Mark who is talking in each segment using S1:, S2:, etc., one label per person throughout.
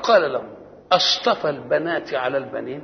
S1: فقال له اصطفى البنات على البنين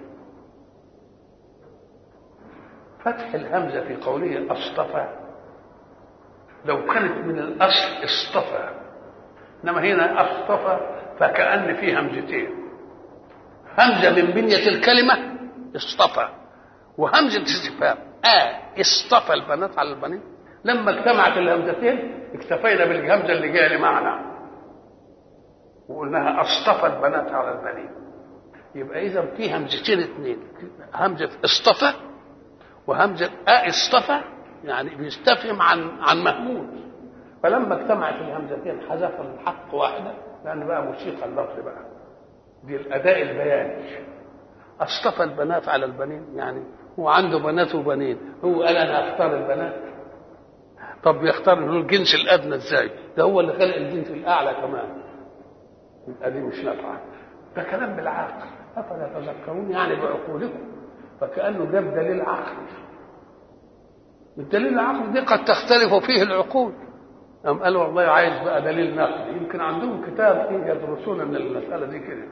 S1: فتح الهمزه في قوله اصطفى لو كانت من الاصل اصطفى انما هنا اصطفى فكأن في همزتين همزه من بنيه الكلمه اصطفى وهمزه استفهام اه اصطفى البنات على البنين لما اجتمعت الهمزتين اكتفينا بالهمزه اللي جايه لمعنى وقلناها اصطفى البنات على البنين يبقى اذا في همزتين اثنين همزه اصطفى وهمزه اه اصطفى يعني بيستفهم عن عن مهموز فلما اجتمعت الهمزتين حذف الحق واحده لان بقى موسيقى اللفظ بقى دي الاداء البياني اصطفى البنات على البنين يعني هو عنده بنات وبنين هو قال انا اختار البنات طب يختار له الجنس الادنى ازاي ده هو اللي خلق الجنس الاعلى كمان يبقى دي مش نافعه ده كلام بالعقل افلا تذكرون يعني بعقولكم فكانه جاب دليل عقل الدليل العقل دي قد تختلف فيه العقول قام قال والله عايز بقى دليل نقلي يمكن عندهم كتاب إيه يدرسون من المساله دي كده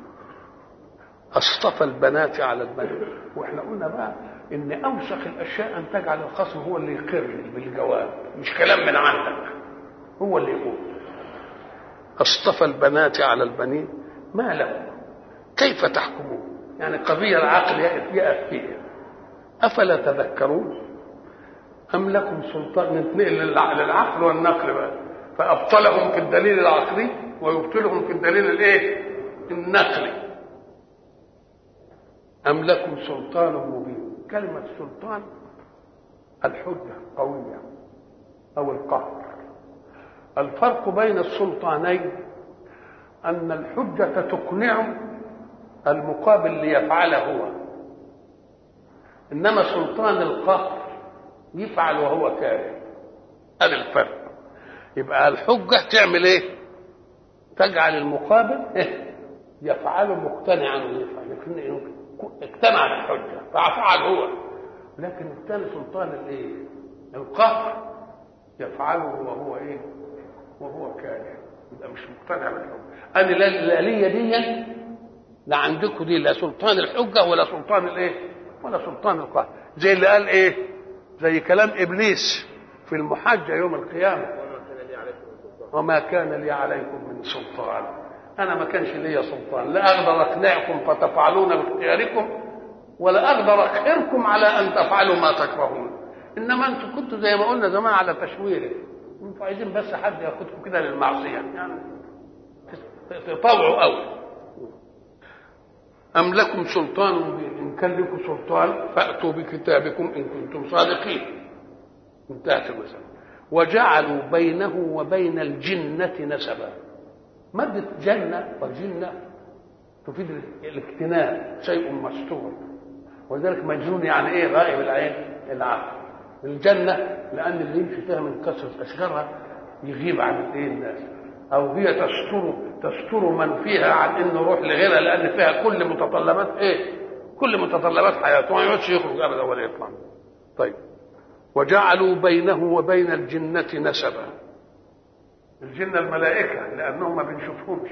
S1: اصطفى البنات على البنات واحنا قلنا بقى ان اوسخ الاشياء ان تجعل الخصم هو اللي يقر بالجواب مش كلام من عندك هو اللي يقول اصطفى البنات على البنين ما له كيف تحكمون يعني قضيه العقل يقف فيها افلا تذكرون ام لكم سلطان ننتقل للعقل والنقل بقى فابطلهم في الدليل العقلي ويبطلهم في الدليل الايه النقلي أم لكم سلطان مبين كلمة سلطان الحجة قوية أو القهر الفرق بين السلطانين أن الحجة تقنع المقابل ليفعل هو إنما سلطان القهر يفعل وهو كاره هذا الفرق يبقى الحجة تعمل إيه؟ تجعل المقابل إيه؟ يفعله مقتنعا ويفعل اقتنع بالحجه ففعل هو لكن الثاني سلطان الايه القهر يفعله وهو ايه وهو كاره يبقى مش مقتنع بالحجه انا لا الاليه دي لا عندكم دي لا سلطان الحجه ولا سلطان الايه ولا سلطان القهر زي اللي قال ايه زي كلام ابليس في المحجه يوم القيامه وما كان لي عليكم من سلطان انا ما كانش ليا سلطان لا اقدر اقنعكم فتفعلون باختياركم ولا اقدر اقهركم على ان تفعلوا ما تكرهون انما انتم كنتوا زي ما قلنا زمان على تشويره انتوا عايزين بس حد ياخدكم كده للمعصيه يعني تطوعوا قوي أم لكم سلطان مبين إن كان لكم سلطان فأتوا بكتابكم إن كنتم صادقين انتهت المسألة وجعلوا بينه وبين الجنة نسبا مادة جنة وجنة تفيد الاكتناء شيء مستور ولذلك مجنون يعني ايه غائب العين العقل الجنة لأن اللي يمشي فيها من كثرة أشجارها يغيب عن الايه الناس أو هي تستر تستر من فيها عن إنه يروح لغيرها لأن فيها كل متطلبات إيه؟ كل متطلبات حياته ما يقعدش يخرج أبدا ولا يطلع طيب وجعلوا بينه وبين الجنة نسبا الجنة الملائكة لأنهم ما بنشوفهمش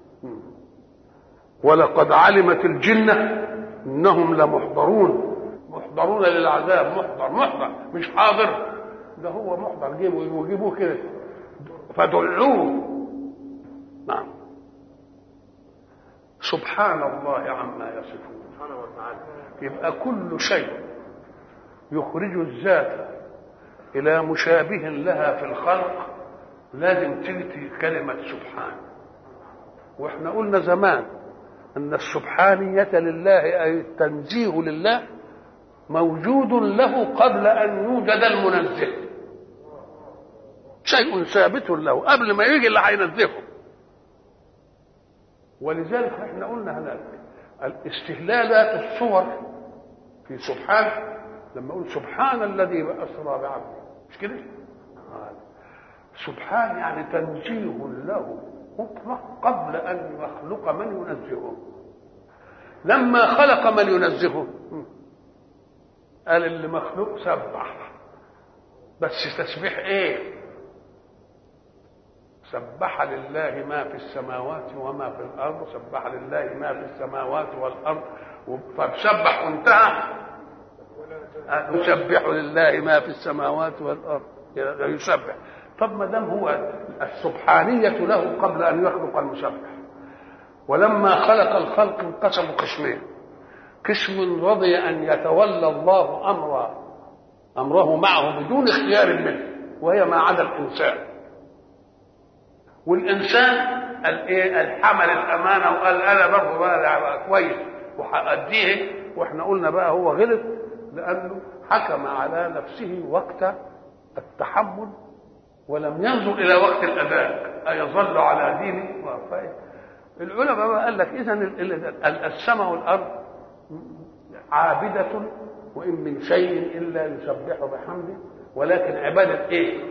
S1: ولقد علمت الجنة إنهم لمحضرون محضرون للعذاب محضر محضر مش حاضر ده هو محضر جيبوا وجيبوه كده فدعوه نعم سبحان الله عما يصفون
S2: سبحانه وتعالى
S1: يبقى كل شيء يخرج الذات إلى مشابه لها في الخلق لازم تأتي كلمة سبحان واحنا قلنا زمان أن السبحانية لله أي التنزيه لله موجود له قبل أن يوجد المنزه شيء ثابت له قبل ما يجي اللي هينزهه ولذلك احنا قلنا هناك الاستهلالات الصور في سبحان لما اقول سبحان الذي اسرى بعبده مش كده؟ آه. سبحان يعني تنزيه له مطلق قبل ان يخلق من ينزهه لما خلق من ينزهه قال اللي مخلوق سبح بس تسبيح ايه سبح لله ما في السماوات وما في الارض سبح لله ما في السماوات والارض فسبح وانتهى يسبح لله ما في السماوات والارض يسبح طب ما دام هو السبحانية له قبل أن يخلق المسبح ولما خلق الخلق انقسموا قسمين قسم رضي أن يتولى الله أمر أمره معه بدون اختيار منه وهي ما عدا الإنسان والإنسان الايه الحمل الأمانة وقال أنا برضه بقى كويس وهأديه واحنا قلنا بقى هو غلط لأنه حكم على نفسه وقت التحمل ولم ينظر الى وقت الاداء ايظل على دينه العلماء بقى قال لك اذا السماء والارض عابده وان من شيء الا يسبح بحمده ولكن عباده ايه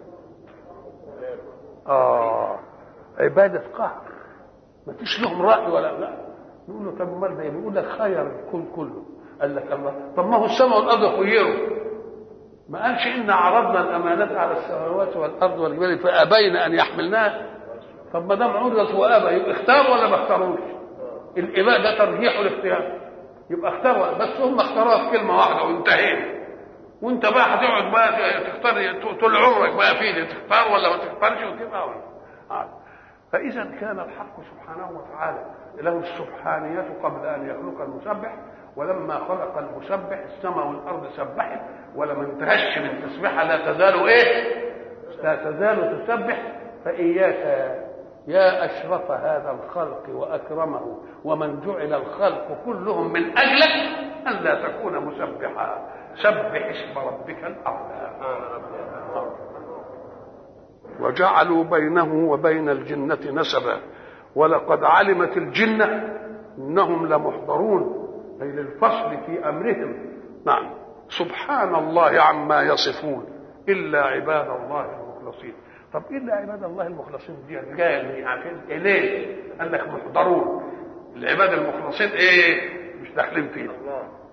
S1: اه عباده قهر ما فيش لهم راي ولا لا نقول له طب امال ده بيقول لك خير الكون كله قال لك الله طب ما هو السماء والارض خيروا ما قالش إن عرضنا الأمانات على السماوات والأرض والجبال فأبين أن يحملناها طب ما دام عرضت وأبى يبقى اختار ولا ما اختاروش؟ الإباء ده ترجيح الاختيار يبقى اختار بس هم اختاروها في كلمة واحدة وانتهينا وانت بقى هتقعد بقى تختار طول عمرك بقى فيه تختار ولا ما تختارش وتبقى آه. فإذا كان الحق سبحانه وتعالى له السبحانية قبل أن يخلق المسبح ولما خلق المسبح السماء والارض سبحت ولم انتهش من تسبيحها لا تزال ايه؟ لا تزال تسبح فاياك يا اشرف هذا الخلق واكرمه ومن جعل الخلق كلهم من اجلك ان لا تكون مسبحا سبح اسم ربك الاعلى وجعلوا بينه وبين الجنه نسبا ولقد علمت الجنه انهم لمحضرون أي للفصل في أمرهم نعم سبحان الله عما يصفون إلا عباد الله المخلصين طب إلا عباد الله المخلصين دي جاية عارفين إيه ليه؟ قال لك محضرون العباد المخلصين إيه؟ مش داخلين فينا